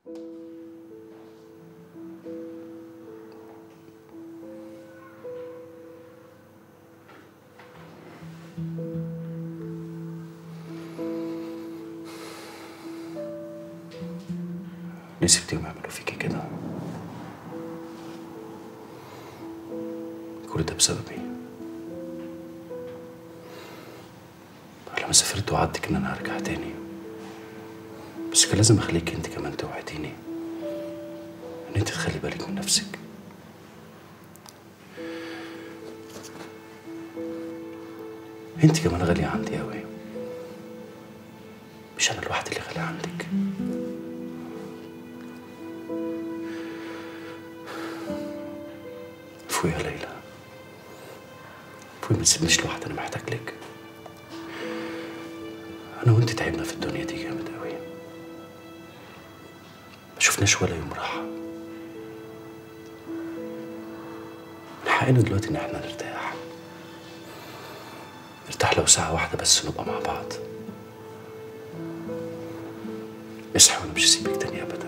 ليه سبتيهم يعملوا فيكي كده؟ كل ده بسببي لما سافرت وعدتك ان انا هرجع تاني بس كان لازم اخليك انت كمان توعديني ان انت تخلي بالك من نفسك انت كمان غالية عندي اوي مش انا الواحد اللي غالي عندك فوق يا ليلى فوق ما تسيبنيش لوحدي انا محتاج لك انا وانت تعبنا في الدنيا دي جامد قوي ما شفناش ولا يوم راحه من حقنا دلوقتي ان احنا نرتاح نرتاح لو ساعه واحده بس نبقى مع بعض اصحي وانا مش هسيبك تاني ابدا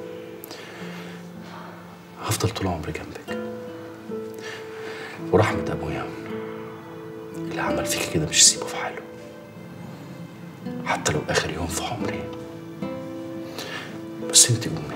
هفضل طول عمري جنبك ورحمة أبويا اللي عمل فيك كده مش هسيبه في حاله حتى لو آخر يوم في عمري بس انت أمي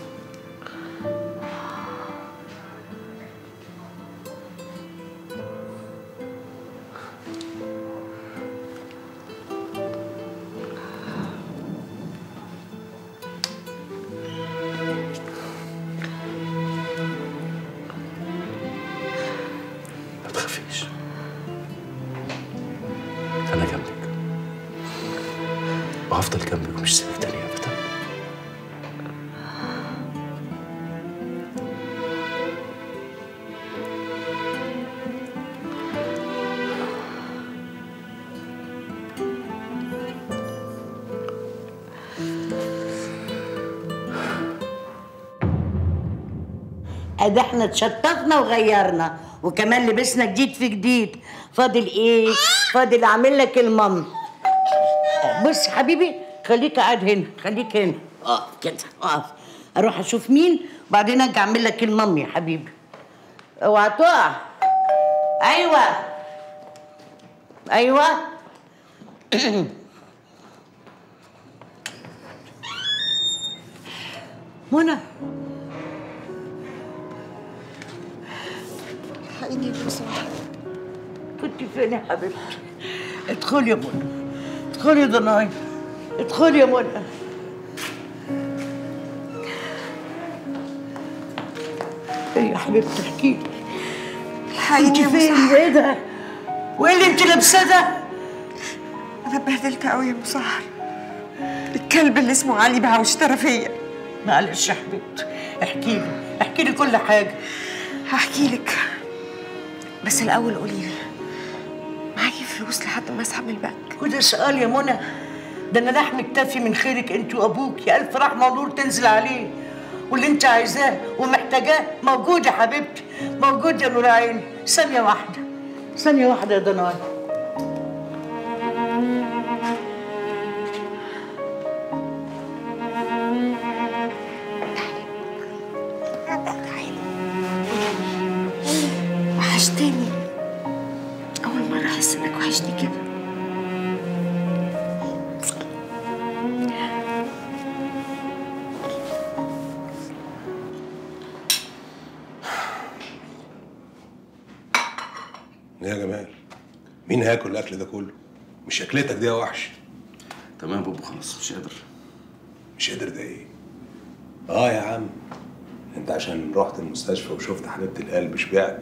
ما تخافيش أنا جنبك وهفضل جنبك ومش سيبك تاني أبدا ادي احنا اتشطفنا وغيرنا وكمان لبسنا جديد في جديد فاضل ايه فاضل اعمل لك المام بص حبيبي خليك قاعد هنا خليك هنا اقف كده اقف اروح اشوف مين وبعدين اجي اعمل لك المام يا حبيبي اوعى تقع ايوه ايوه منى حقيقي بصراحة كنت فين يا حبيبتي؟ ادخلي يا منى ادخلي يا ضناي ادخلي يا منى ايه يا حبيبتي احكي لي حقيقي انت يا فين مصاحب وايه ده؟ وايه اللي انت لابساه ده؟ انا اتبهدلت قوي يا مصاحب الكلب اللي اسمه علي باع واشترى فيا معلش يا حبيبتي احكي لي احكي لي كل حاجه هحكي لك بس الاول قولي لي معاكي فلوس لحد ما اسحب من البنك وده سؤال يا منى ده انا لحم اكتفي من خيرك انت وابوك يا الف رحمه ونور تنزل عليه واللي انت عايزاه ومحتاجاه موجود يا حبيبتي موجود يا نور عيني ثانيه واحده ثانيه واحده يا ضناي وحشتني اول مره احس انك وحشني كده يا جمال مين هياكل الاكل ده كله مش اكلتك دي يا وحش تمام يا بابا خلاص مش قادر مش قادر ده ايه اه يا عم انت عشان رحت المستشفى وشفت حبيبه القلب شبعت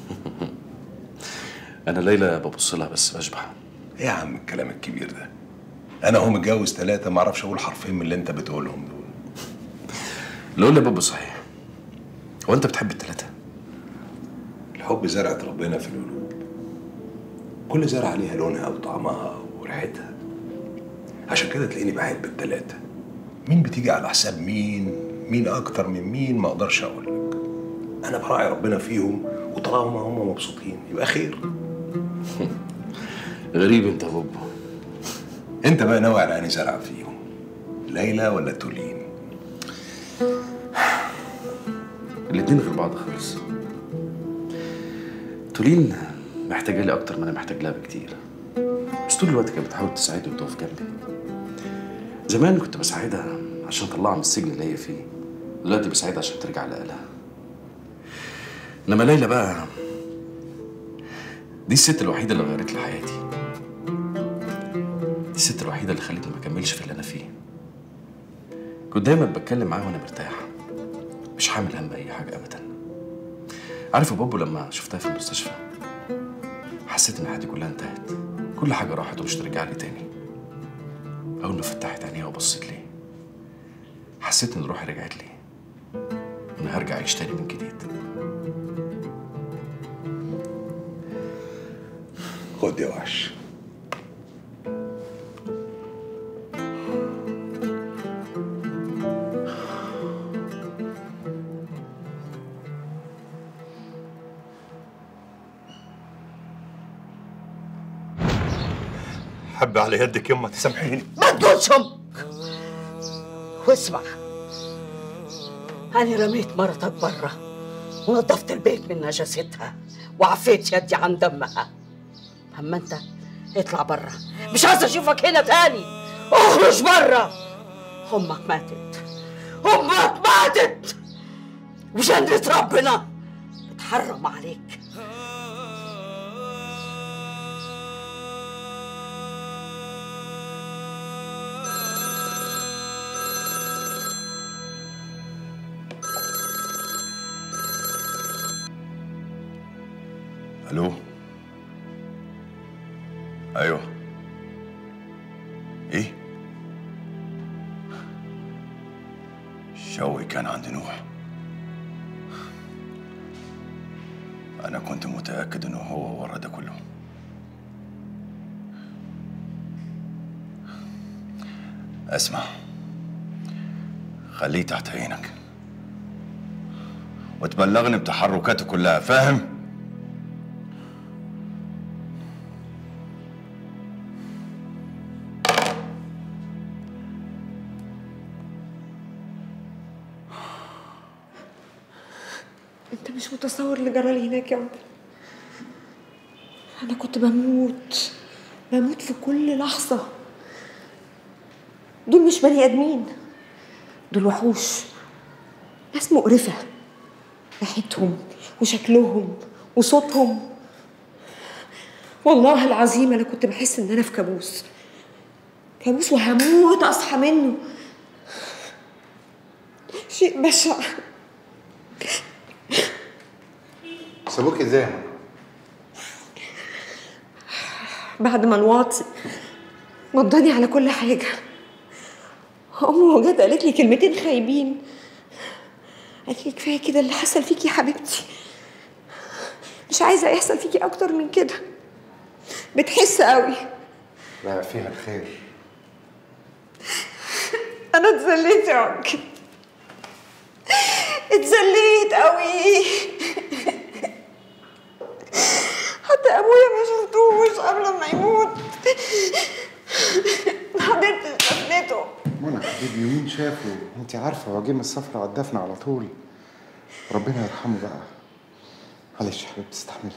أنا ليلى ببص لها بس بشبع ايه يا عم الكلام الكبير ده انا هو متجوز ثلاثة ما اعرفش اقول حرفين من اللي انت بتقولهم دول اللي قول لي يا بابا صحيح هو أنت بتحب التلاتة؟ الحب زرعة ربنا في القلوب كل زرعة ليها لونها وطعمها وريحتها عشان كده تلاقيني بحب التلاتة مين بتيجي على حساب مين مين اكتر من مين ما اقدرش اقول لك انا براعي ربنا فيهم وطالما هم مبسوطين يبقى خير غريب أنت يا بابا انت بقى ناوي على انهي زرعة فيهم ليلى ولا تولين الاتنين غير بعض خالص تولين محتاجة لي أكتر ما أنا محتاج لها بكتير بس طول الوقت كانت بتحاول تساعدني وتقف جنبي زمان كنت بساعدها عشان أطلعها من السجن اللي هي فيه دلوقتي بساعدها عشان ترجع لأهلها إنما ليلى بقى دي الست الوحيدة اللي غيرت لي حياتي دي الست الوحيدة اللي خلتني ما أكملش في اللي أنا فيه كنت دايما بتكلم معاها وأنا مرتاح مش حامل هم أي حاجة أبدا عارف يا بابو لما شفتها في المستشفى حسيت إن حياتي كلها انتهت كل حاجة راحت ومش ترجع لي تاني أول ما فتحت عينيها وبصيت لي حسيت إن روحي رجعت لي وإن هرجع أعيش تاني من جديد خد يا وحش حب على يدك يما تسامحيني ما تقولش امك واسمع انا رميت مرتك برا ونظفت البيت من نجاستها وعفيت يدي عن دمها اما انت اطلع برا مش عايزه اشوفك هنا تاني اخرج برا امك ماتت امك ماتت وجنة ربنا اتحرم عليك الو ايوه ايه شوقي كان عند نوح انا كنت متاكد انه هو ورا ده كله اسمع خليه تحت عينك وتبلغني بتحركاته كلها فاهم؟ انت مش متصور اللي جرالي هناك يا عمر انا كنت بموت بموت في كل لحظة دول مش بني ادمين دول وحوش ناس مقرفة ريحتهم وشكلهم وصوتهم والله العظيم انا كنت بحس ان انا في كابوس كابوس وهموت اصحى منه شيء بشع سابوك ازاي يا ماما؟ بعد ما نواطي نضاني على كل حاجة أمه جت قالت لي كلمتين خايبين قالت لي كفاية كده اللي حصل فيكي يا حبيبتي مش عايزة يحصل فيكي أكتر من كده بتحس قوي لا فيها الخير أنا اتذليت يا أنكل اتذليت قوي حتى أبويا ما شفتوش قبل ما يموت ما قدرتش أفنته منى حبيبي مين شافه؟ انت عارفه هو جه من السفر على الدفن على طول ربنا يرحمه بقى معلش يا حبيبتي استحملي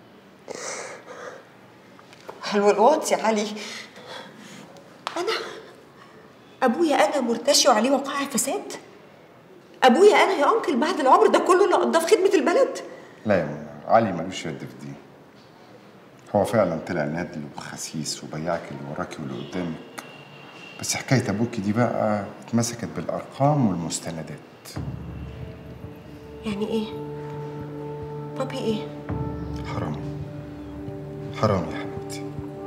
حلو الوقت يا علي أنا أبويا أنا مرتشي وعليه وقائع فساد أبويا أنا يا أنكل بعد العمر ده كله اللي قضاه في خدمة البلد لا يا منى علي ملوش يد في دي هو فعلا طلع نادل وخسيس وبياعك اللي وراكي واللي قدامك بس حكاية أبوكي دي بقى اتمسكت بالأرقام والمستندات يعني إيه؟ بابي إيه؟ حرام حرام يا حبيبتي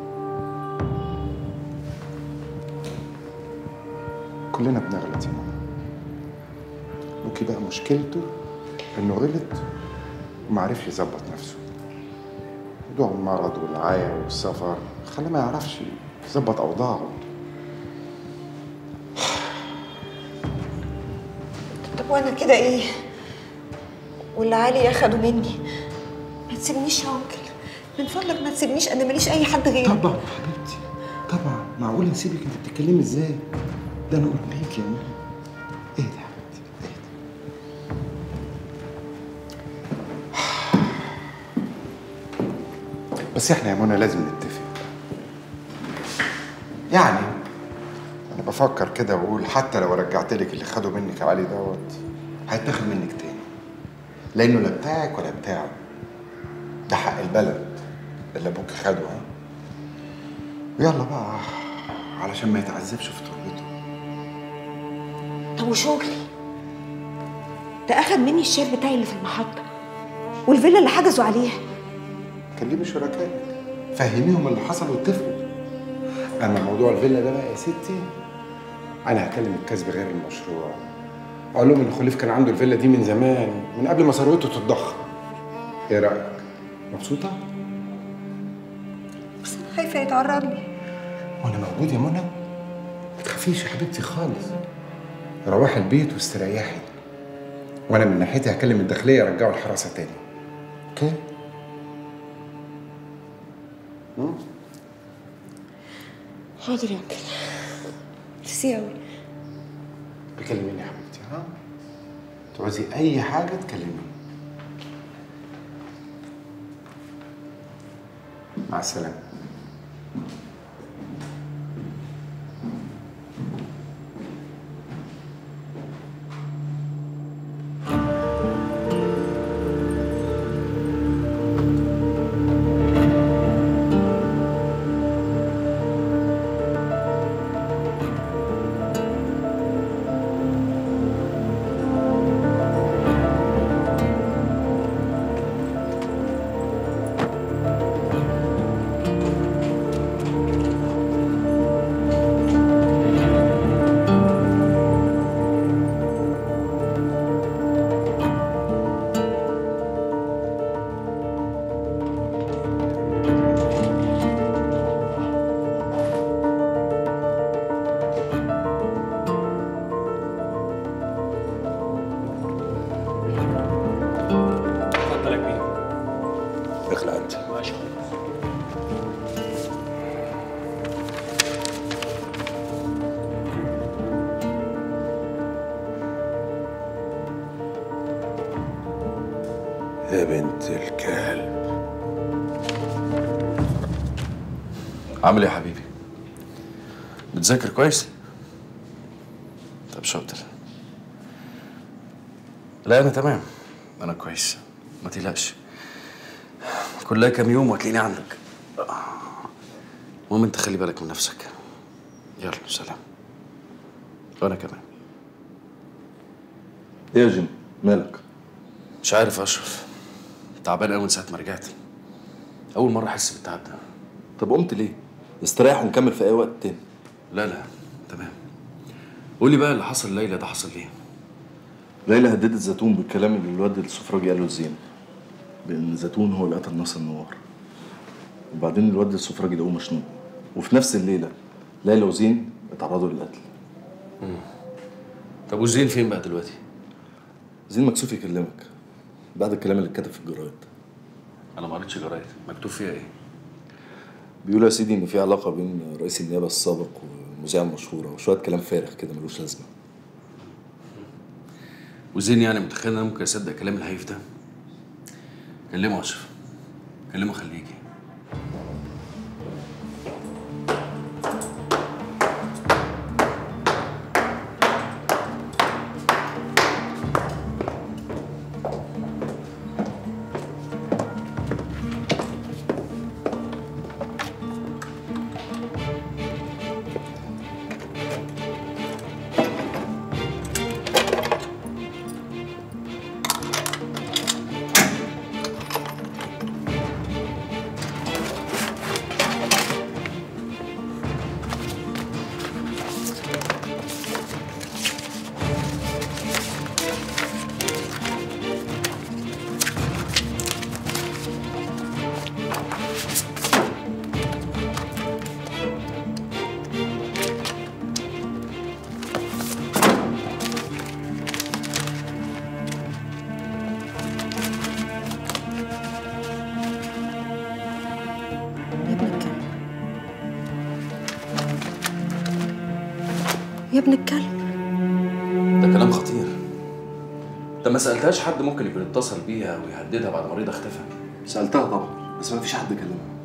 كلنا بنغلط يا ماما أبوكي بقى مشكلته إنه غلط ومعرفش يظبط نفسه موضوع المرض والعيا والسفر خلاه ما يعرفش يظبط أوضاعه طب وأنا كده إيه؟ واللي علي أخده مني ما تسيبنيش يا أنكل من فضلك ما تسيبنيش أنا ماليش أي حد غيرك طبعا يا حبيبتي طبعا معقول نسيبك انت بتتكلمي ازاي ده انا قريب يا ماما ايه ده يا حبيبتي بس احنا يا منى لازم نتفق يعني انا بفكر كده واقول حتى لو رجعت لك اللي خده منك يا علي دوت هيتاخد منك تاني لانه لا بتاعك ولا بتاعه ده حق البلد اللي ابوك خده ها يلا بقى علشان ما يتعذبش في تربته طب وشغلي ده اخد مني الشير بتاعي اللي في المحطه والفيلا اللي حجزوا عليها كلمي شركائك فهميهم اللي حصل واتفقوا اما موضوع الفيلا ده بقى يا ستي انا هكلم الكسب غير المشروع اقول لهم ان خليف كان عنده الفيلا دي من زمان من قبل ما ثروته تتضخم ايه رايك مبسوطه بس انا خايفه يتعرض لي وانا موجود يا منى ما تخافيش يا حبيبتي خالص روحي البيت واستريحي وانا من ناحيتي هكلم الداخليه يرجعوا الحراسه تاني اوكي حاضر يا انكل ميرسي قوي بكلميني يا حبيبتي ها تعوزي اي حاجه تكلميني مع السلامه اتفضل يا كبير اخلع انت ماشي يا بنت الكلب عامل ايه يا حبيبي؟ بتذاكر كويس؟ طب شاطر لا انا تمام انا كويس ما تقلقش كلها كام يوم وهتلاقيني عندك المهم انت خلي بالك من نفسك يلا سلام وانا كمان ايه يا جيم مالك مش عارف يا اشرف تعبان قوي من ساعه ما رجعت اول مره احس بالتعب ده طب قمت ليه استريح ونكمل في اي وقت تاني لا لا تمام قول لي بقى اللي حصل ليلى ده حصل ليه ليلى هددت زيتون بالكلام اللي الواد السفراجي قاله لزين بان زيتون هو اللي قتل ناصر نوار وبعدين الواد السفراجي لقوه مشنوق وفي نفس الليله ليلى وزين اتعرضوا للقتل طب وزين فين بقى دلوقتي زين مكسوف يكلمك بعد الكلام اللي اتكتب في الجرايد انا ما قريتش جرايد مكتوب فيها ايه بيقولوا يا سيدي ان في علاقه بين رئيس النيابه السابق والمذيعه المشهوره وشويه كلام فارغ كده ملوش لازمه وزين يعني متخيل ان انا ممكن اصدق كلام الهيف ده كلمه يا اشرف كلمه خليه يجي يا ابن الكلب ده كلام خطير انت ما سالتهاش حد ممكن يكون اتصل بيها او يهددها بعد ما رضا اختفى سالتها طبعا بس ما فيش حد كلمها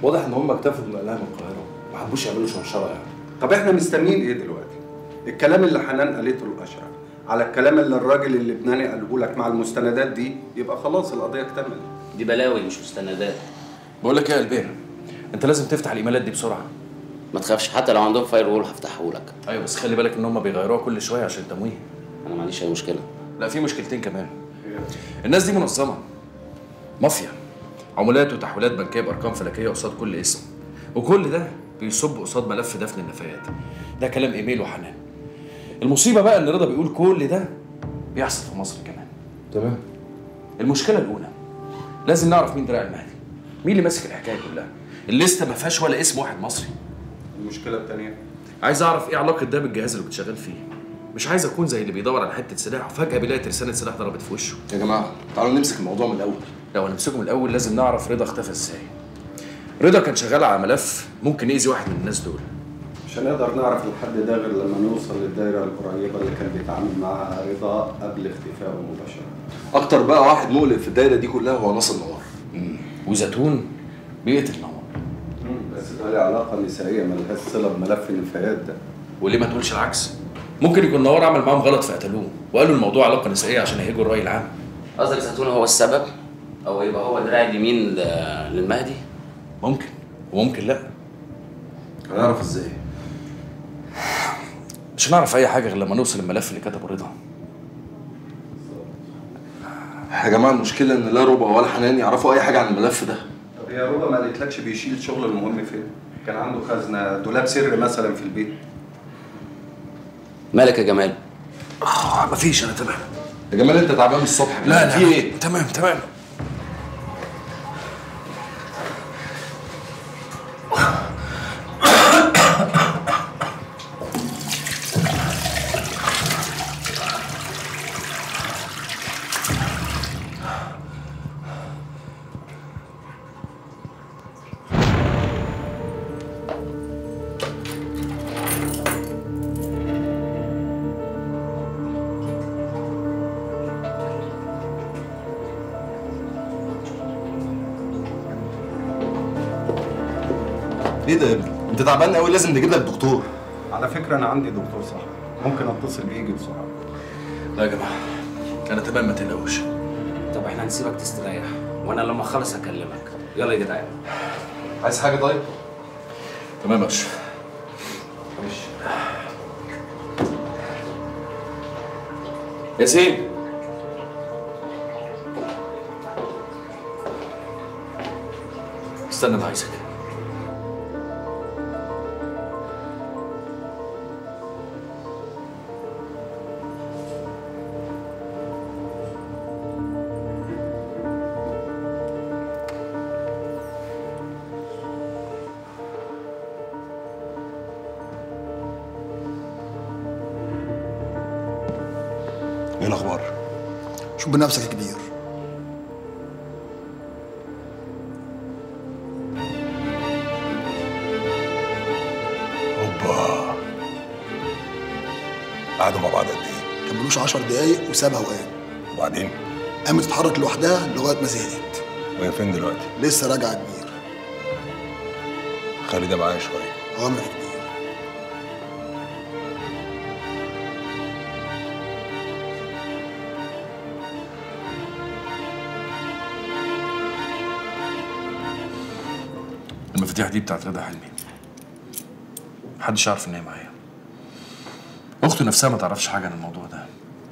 واضح ان هم اكتفوا بنقلها من القاهره ما حبوش يعملوا شرشره يعني طب احنا مستنيين ايه دلوقتي؟ الكلام اللي حنان قالته الاشرف على الكلام اللي الراجل اللبناني قاله لك مع المستندات دي يبقى خلاص القضيه اكتملت دي بلاوي مش مستندات بقول لك ايه يا قلبين انت لازم تفتح الايميلات دي بسرعه ما تخافش حتى لو عندهم فاير وول هفتحه لك ايوه بس خلي بالك ان هم بيغيروها كل شويه عشان تمويه انا ما عنديش اي مشكله لا في مشكلتين كمان الناس دي منظمه مافيا عمولات وتحويلات بنكيه بارقام فلكيه قصاد كل اسم وكل ده بيصب قصاد ملف دفن النفايات ده كلام ايميل وحنان المصيبه بقى ان رضا بيقول كل ده بيحصل في مصر كمان تمام المشكله الاولى لازم نعرف مين دراع المهدي مين اللي ماسك الحكايه كلها الليسته ما فيهاش ولا اسم واحد مصري المشكله الثانيه عايز اعرف ايه علاقه ده بالجهاز اللي كنت شغال فيه مش عايز اكون زي اللي بيدور على حته سلاح وفجاه بيلاقي ترسانه سلاح ضربت في وشه يا جماعه تعالوا نمسك الموضوع من الاول لو هنمسكه من الاول لازم نعرف رضا اختفى ازاي رضا كان شغال على ملف ممكن يأذي واحد من الناس دول مش هنقدر نعرف الحد ده غير لما نوصل للدايره القريبه اللي كان بيتعامل معاها رضا قبل اختفائه مباشره اكتر بقى واحد مقلق في الدايره دي كلها هو ناصر نوار وزيتون بيقتل نور بس ده له علاقه نسائيه ملهاش صله بملف النفايات ده وليه ما تقولش العكس ممكن يكون نور عمل معاهم غلط فقتلوه وقالوا الموضوع علاقه نسائيه عشان يهيجوا الراي العام قصدك زيتون هو السبب او يبقى هو دراع اليمين ل- للمهدي ممكن وممكن لا هنعرف ازاي مش هنعرف اي حاجه غير لما نوصل الملف اللي كتبه رضا يا جماعه المشكله ان لا ربع ولا حنان يعرفوا اي حاجه عن الملف ده طب هي ربما ما قالتلكش بيشيل شغل المهم فين كان عنده خزنه دولاب سر مثلا في البيت مالك يا جمال آه مفيش انا تمام يا جمال انت تعبان من الصبح لا لا في ايه تمام تمام ايه ده يا ابني انت تعبان قوي لازم نجيب لك دكتور على فكره انا عندي دكتور صح ممكن اتصل بيه يجي بسرعه لا يا جماعه انا تمام ما تقلقوش طب احنا هنسيبك تستريح وانا لما اخلص هكلمك يلا يا جدعان عايز حاجه طيب تمام يا اشرف ماشي ياسين استنى انا عايزك ايه الاخبار؟ شوف بنفسك يا كبير اوبا قعدوا مع بعض قد ايه؟ كملوش عشر دقايق وسابها وقام وبعدين؟ قامت تتحرك لوحدها لغايه ما زهقت وهي فين دلوقتي؟ لسه راجعه كبير خلي ده معايا شويه اوامرك يا كبير المفاتيح دي بتاعت رضا حلمي محدش يعرف ان هي معايا اخته نفسها ما تعرفش حاجه عن الموضوع ده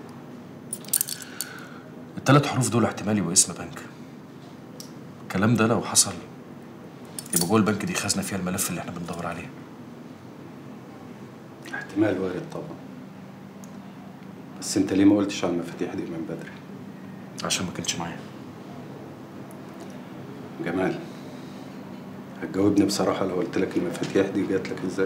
الثلاث حروف دول احتمال يبقوا اسم بنك الكلام ده لو حصل يبقى جوه البنك دي خزنه فيها الملف اللي احنا بندور عليه احتمال وارد طبعا بس انت ليه ما قلتش على المفاتيح دي من بدري عشان ما كانتش معايا جمال هتجاوبني بصراحه لو قلت لك المفاتيح دي جات لك ازاي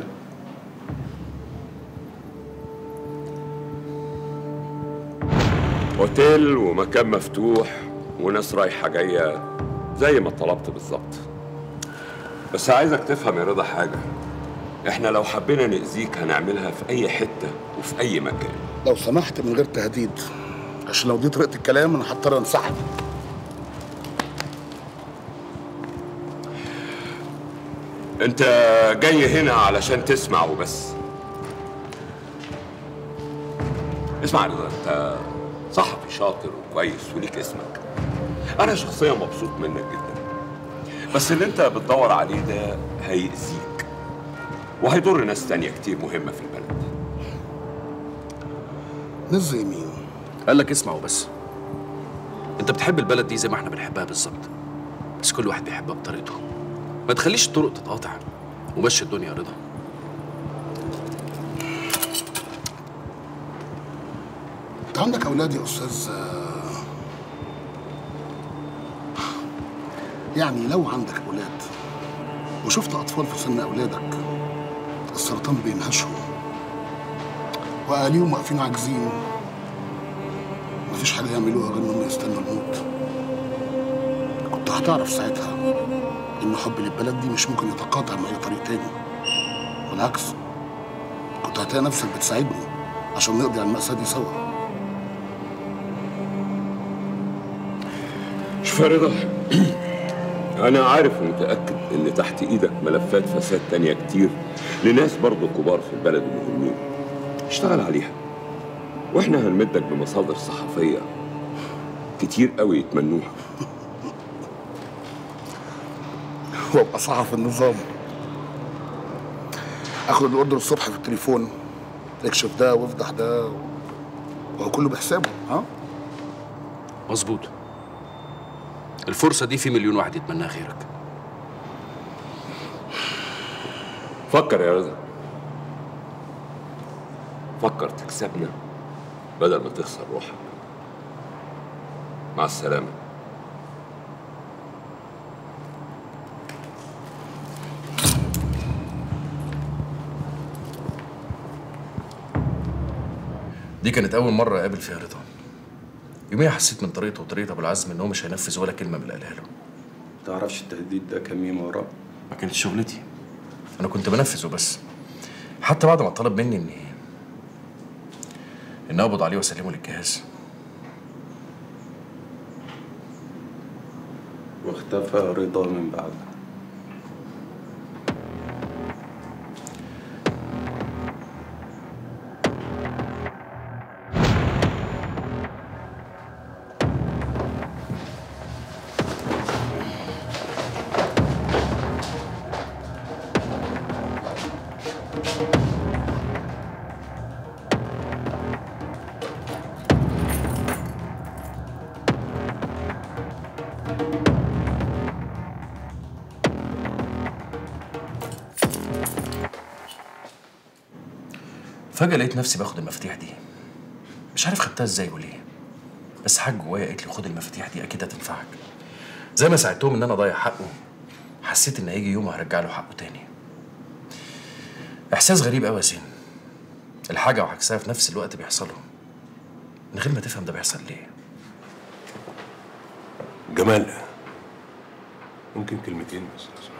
اوتيل ومكان مفتوح وناس رايحة جاية زي ما طلبت بالظبط بس عايزك تفهم يا رضا حاجة احنا لو حبينا نأذيك هنعملها في أي حتة وفي أي مكان لو سمحت من غير تهديد عشان لو دي طريقه الكلام انا هضطر انسحب انت جاي هنا علشان تسمع وبس اسمع يا رضا انت صحفي شاطر وكويس وليك اسمك انا شخصيا مبسوط منك جدا بس اللي انت بتدور عليه ده هيأذيك وهيضر ناس تانية كتير مهمة في البلد ناس زي مين؟ قال لك اسمع وبس انت بتحب البلد دي زي ما احنا بنحبها بالظبط بس كل واحد بيحبها بطريقته ما تخليش الطرق تتقاطع ومشي الدنيا يا رضا انت عندك اولاد يا استاذ آه، يعني لو عندك اولاد وشفت اطفال في سن اولادك السرطان بينهشهم واهاليهم واقفين عاجزين مفيش حاجه يعملوها غير انهم يستنوا الموت كنت هتعرف ساعتها ان حبي للبلد دي مش ممكن يتقاطع مع اي طريق تاني بالعكس كنت هتلاقي نفسك بتساعدني عشان نقضي على المأساة دي سوا شوف يا رضا أنا عارف ومتأكد إن تحت إيدك ملفات فساد تانية كتير لناس برضه كبار في البلد ومهمين اشتغل عليها وإحنا هنمدك بمصادر صحفية كتير قوي يتمنوها وابقى صحفي النظام اخد الاوردر الصبح في التليفون اكشف ده وافضح ده وهو كله بحسابه ها مظبوط الفرصة دي في مليون واحد يتمناها خيرك فكر يا رضا فكر تكسبنا بدل ما تخسر روحك مع السلامة دي كانت أول مرة أقابل فيها رضا يوميها حسيت من طريقته وطريقة أبو العزم إن هو مش هينفذ ولا كلمة من اللي قالها له تعرفش التهديد ده كان مين وراه ما كانتش شغلتي أنا كنت بنفذه بس حتى بعد ما طلب مني إني إن أقبض عليه وأسلمه للجهاز واختفى رضا من بعدها فجأة لقيت نفسي باخد المفاتيح دي مش عارف خدتها ازاي وليه بس حاجة جوايا قالت لي خد المفاتيح دي أكيد هتنفعك زي ما ساعدتهم إن أنا أضيع حقه حسيت إن هيجي يوم هرجع له حقه تاني إحساس غريب أوي يا سين الحاجة وعكسها في نفس الوقت بيحصلوا من غير ما تفهم ده بيحصل ليه جمال ممكن كلمتين بس لو سمحت.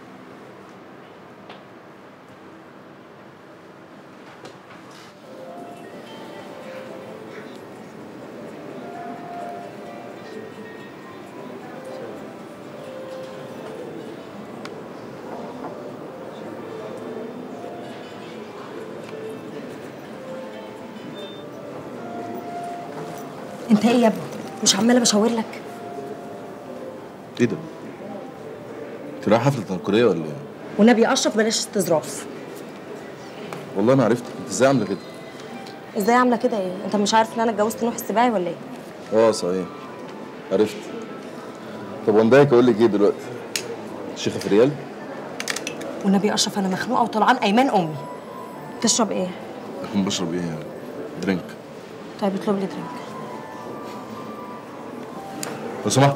انت ايه يا ابني مش عماله بشاور لك ايه ده؟ انت رايح حفلة تنكرية ولا ايه؟ ونبي اشرف بلاش استظراف والله انا عرفتك انت ازاي عاملة كده؟ ازاي عامله كده ايه انت مش عارف ان انا اتجوزت نوح السباعي ولا ايه اه صحيح عرفت طب وندايك اقول لك ايه دلوقتي؟ الشيخة في ريال؟ والنبي اشرف انا مخنوقه وطلعان ايمان امي تشرب ايه اكون بشرب ايه يعني؟ درينك طيب اطلب لي درينك لو سمحت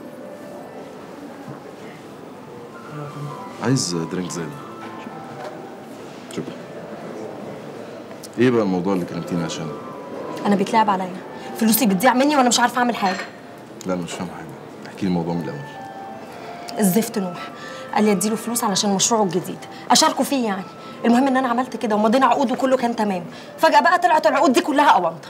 عايز درينك زي ده شكرا ايه بقى الموضوع اللي كلمتيني عشانه؟ انا بيتلعب عليا فلوسي بتضيع مني وانا مش عارفه اعمل حاجه لا انا مش فاهم حاجة احكي لي الموضوع من الاول الزفت نوح قال لي اديله فلوس علشان مشروعه الجديد اشاركه فيه يعني المهم ان انا عملت كده ومضينا عقود وكله كان تمام فجاه بقى طلعت العقود دي كلها اونطه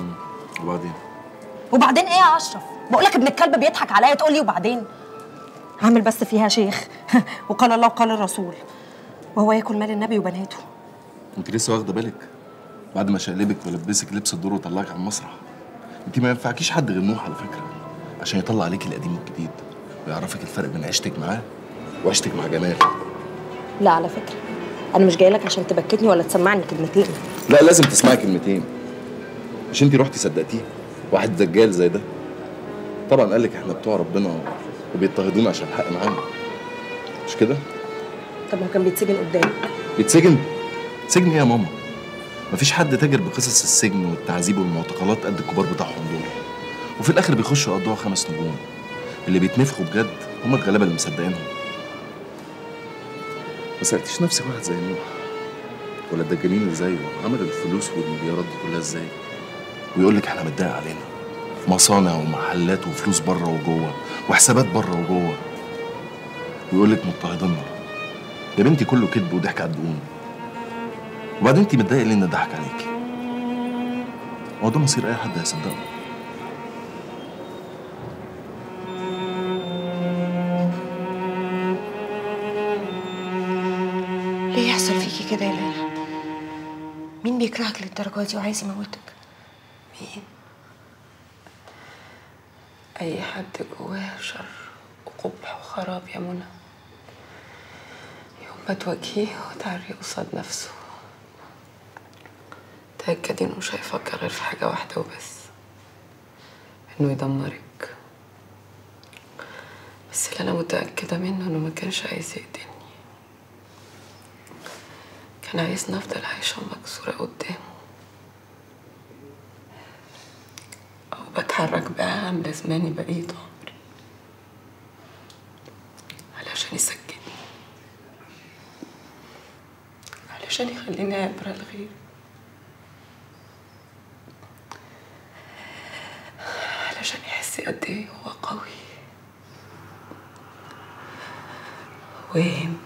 وبعدين وبعدين ايه يا اشرف بقول لك ابن الكلب بيضحك عليا تقول لي وبعدين عامل بس فيها شيخ وقال الله وقال الرسول وهو ياكل مال النبي وبناته انت لسه واخده بالك بعد ما شقلبك ولبسك لبس الدور وطلعك على المسرح انت ما ينفعكيش حد غير نوح على فكره عشان يطلع عليك القديم والجديد ويعرفك الفرق بين عيشتك معاه وعيشتك مع جمال لا على فكره انا مش جايه لك عشان تبكتني ولا تسمعني كلمتين لا لازم تسمعي كلمتين مش انت رحتي صدقتيه واحد دجال زي ده طبعا قال لك احنا بتوع ربنا وبيضطهدونا عشان الحق معانا مش كده طب ما هو كان بيتسجن قدامي بيتسجن سجن ايه يا ماما مفيش حد تاجر بقصص السجن والتعذيب والمعتقلات قد الكبار بتاعهم دول وفي الاخر بيخشوا يقضوها خمس نجوم اللي بيتنفخوا بجد هم الغلابه اللي مصدقينهم ما سالتيش نفسك واحد زي نوح ولا الدجالين اللي زيه عمل الفلوس والمليارات دي كلها ازاي ويقول لك احنا متضايق علينا مصانع ومحلات وفلوس بره وجوه وحسابات بره وجوه ويقول لك مضطهديننا يا بنتي كله كذب وضحك على الدقون وبعدين انت متضايقه ليه ان ضحك عليكي هو ده مصير اي حد هيصدقه ليه يحصل فيكي كده يا ليلى مين بيكرهك للدرجه دي وعايز يموتك مين أي حد جواه شر وقبح وخراب يا منى يوم ما تواجهيه وتعري قصاد نفسه تأكدي إنه مش هيفكر غير في حاجة واحدة وبس إنه يدمرك بس اللي أنا متأكدة منه إنه ما كانش عايز يقتلني كان عايزني أفضل عايشة مكسورة قدامه أو بتحرك بقى عاملة زماني بقية عمري علشان يسجني علشان يخليني عبرة لغيري علشان يحس قد ايه هو قوي وهم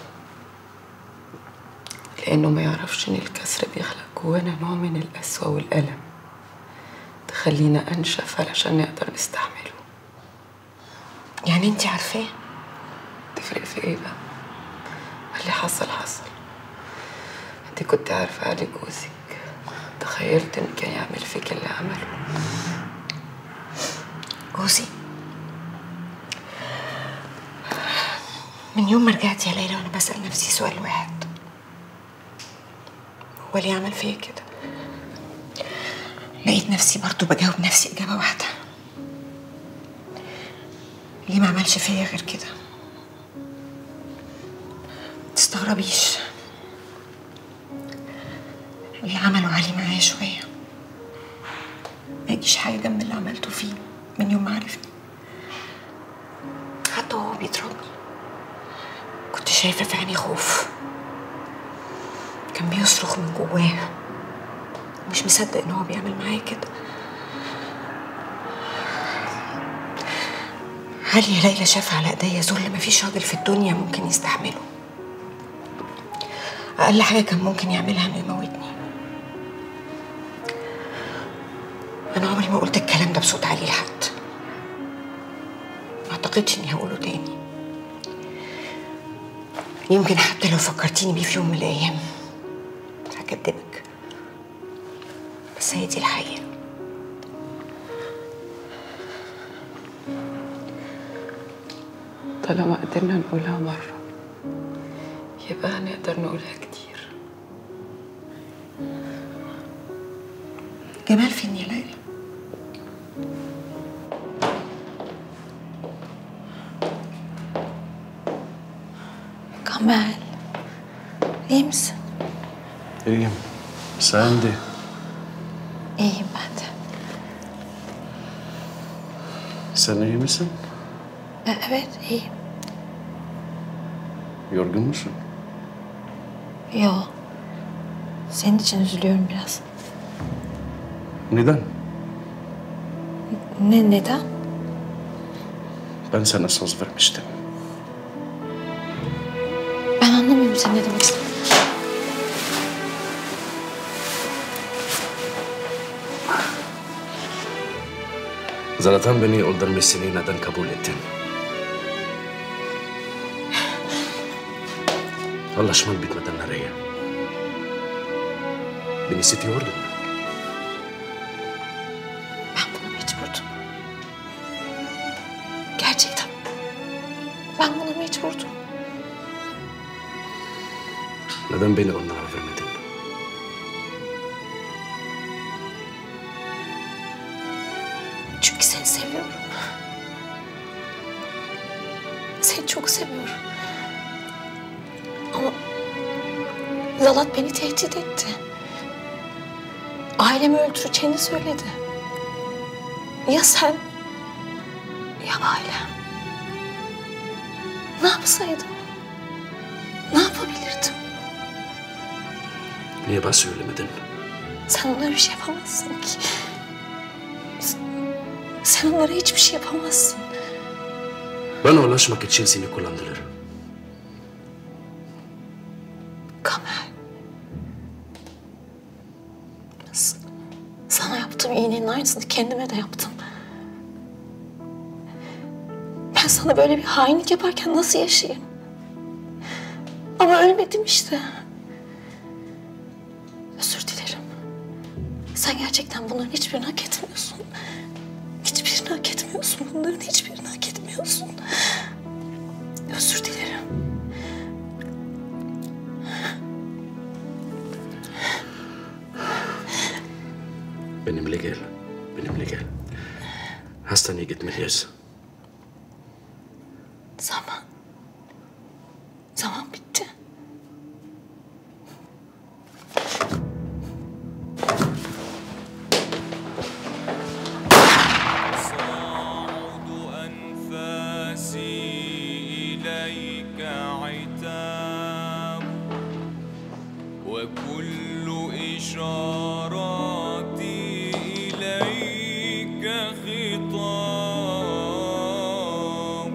لأنه ما يعرفش إن الكسر بيخلق جوانا نوع من القسوة والألم تخلينا أنشف علشان نقدر نستحمله يعني انت عارفاه تفرق في إيه بقى؟ اللي حصل حصل انت كنت عارفة علي جوزك تخيلت إن كان يعمل فيك اللي عمله جوزي من يوم ما رجعت يا ليلى وانا بسأل نفسي سؤال واحد هو ليه عمل فيا كده لقيت نفسي برضو بجاوب نفسي إجابة واحدة ليه ما عملش فيا غير كده تستغربيش اللي عمله علي معايا شوية ما يجيش حاجة جنب اللي عملته فيه من يوم ما عرفني حتى وهو بيضربني كنت شايفة في عيني خوف كان بيصرخ من جواه مش مصدق ان هو بيعمل معايا كده علي يا ليلى شاف على ايديا ذل مفيش راجل في الدنيا ممكن يستحمله اقل حاجه كان ممكن يعملها انه يموتني انا عمري ما قلت الكلام ده بصوت عالي لحد ما اعتقدش اني هقوله تاني يمكن حتى لو فكرتيني بيه في يوم من الايام هكدبك بس هي دي الحقيقه طالما قدرنا نقولها مرة يبقى هنقدر نقولها كتير جمال فين يا ليلى كمال iyi misin? İyiyim. Sen de. İyiyim ben de. Sen iyi misin? E, Evet iyiyim. Yorgun musun? Yo. Senin için üzülüyorum biraz. Neden? Ne neden? Ben sana söz vermiştim. Ben anlamıyorum sen ne demek istediğini. Zaten beni öldürmesini neden kabul ettin? والله شمال بيت مدام نارية Beni istiyordun. Ben buna mecburdum. Gerçekten. Ben buna mecburdum. Neden beni onlara vermedin? Çünkü seni seviyorum. Seni çok seviyorum. Ama Zalat beni tehdit etti. Ailemi öldüreceğini söyledi. Ya sen ya ailem. Ne yapsaydım? Ne yapabilirdim? Niye bana söylemedin? Sen onlara bir şey yapamazsın ki. Sen- Sen onlara hiçbir şey yapamazsın. Bana ulaşmak için seni kullandılar. Kamer. S- Sana yaptığım iğnenin aynısını kendime de yaptım. Ben sana böyle bir hainlik yaparken nasıl yaşayayım? Ama ölmedim işte. Özür dilerim. Sen gerçekten bunların hiçbirini hak etmiyorsun. Hiçbirini hak etmiyorsun. Bunların hiçbirini hak etmiyorsun. Özür dilerim. Benimle gel. Benimle gel. Hastaneye gitmeliyiz. Zaman. Zaman bitti. أنفاسي إليك عتاب وكل إشاراتي إليك خطاب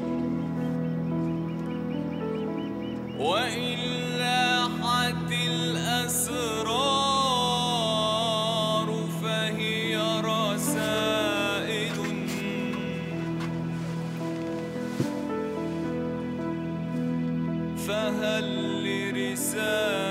وإن لاحت الأسرار فهي رسائل فهل لرسالة